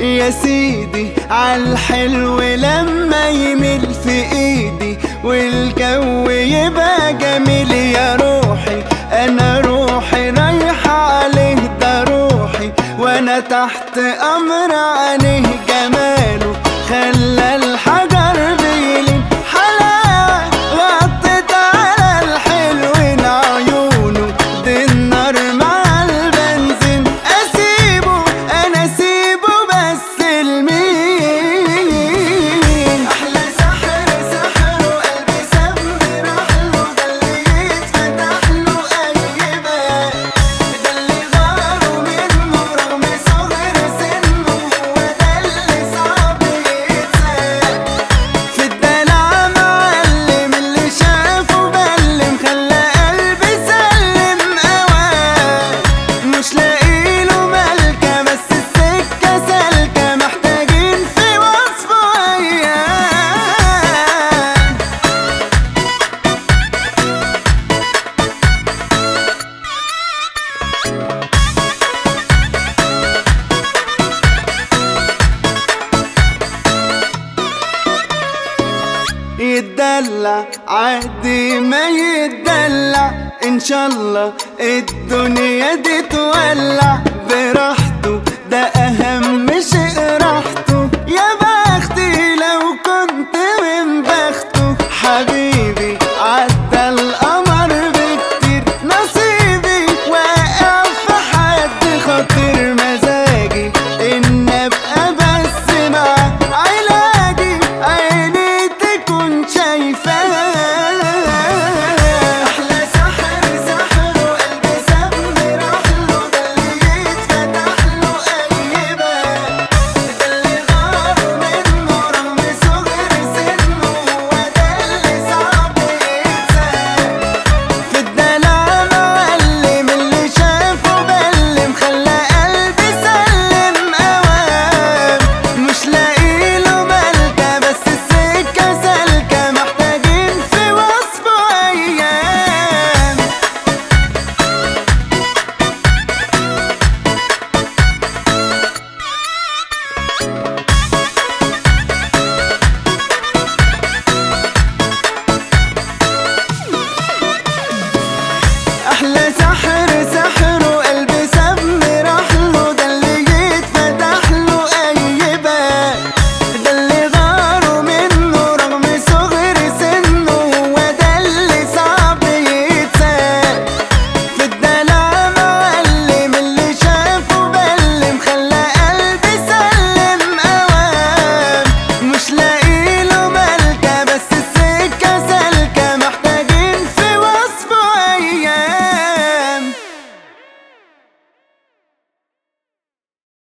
يا سيدي عالحلو لما يمل في ايدي والجو يبقى جميل يا روحي انا روحي رايحة عليه ده روحي وانا تحت امر عليه جماله خلى الحجر بيلين حلاوة غطت على الحلوين عيونه دي النار مع البنزين اسيبه انا اسيبه بس المين احلى سحر سحر وقلبي سم رحله ده اللي يتفتح له اي باب ده اللي غاره منه رغم صغر سنه هو ده اللي صعب يتساب في الدلع معلم اللي شافه بلم خلى قلبي سلم اوام مش لاقيله ملكة بس السكة سالكة محتاجين في وصفه ايام يتدلع عادي ما يتدلع ان شاء الله الدنيا دي تولع براحته ده